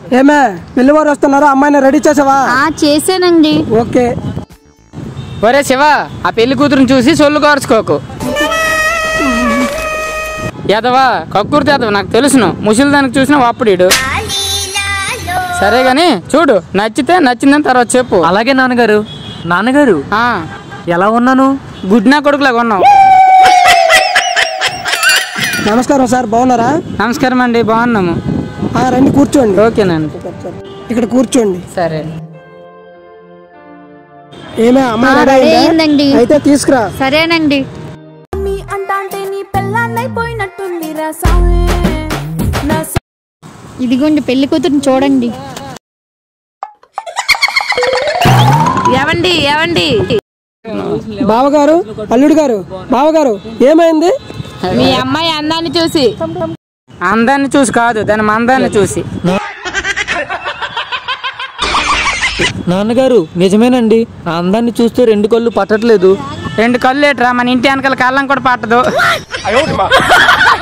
ఏమే పెళ్లివారు వస్తున్నారు అమ్మాయిని రెడీ చేసావా ఆ చేశానండి ఓకే ఒరే శివ ఆ పెళ్లి కూతురుని చూసి సొల్లు కోర్చుకోకు ఎదవా కక్కుర్తి ఎదవ నాకు తెలుసును ముసలి దానికి చూసిన వాప్పుడీడు సరే గాని చూడు నచ్చితే నచ్చిందని తర్వాత చెప్పు అలాగే నాన్నగారు నాన్నగారు ఆ, ఎలా ఉన్నాను గుడ్నా కొడుకులాగా ఉన్నావు నమస్కారం సార్ బాగున్నారా నమస్కారం అండి బాగున్నాము ఆ, రండి కూర్చోండి ఓకేనండి ఇక్కడ కూర్చోండి సరే ఏమే అమ్మాయి ఆ, రెడీ రెడీ అయిందా? అయిందండి. అయితే తీసుకురా సరేనండి మీ అంటాంటే నీ పెళ్ళాన్నైపోయినట్టుంది రా సామే నా ఇదిగోండి పెళ్లి కూతురుని చూడండి ఏవండి ఏవండి బావగారు అల్లుడు గారు బావగారు ఏమైంది మీ అమ్మాయి అందాన్ని చూసి అందాన్ని చూసి కాదు దాని మందాన్ని చూసి నాన్నగారు నిజమేనండి ఆ అందాన్ని చూస్తే రెండు కళ్ళు పట్టట్లేదు రెండు కళ్ళు ఏట్రా మన ఇంటి వెనకాల కళ్ళం కూడా పట్టదు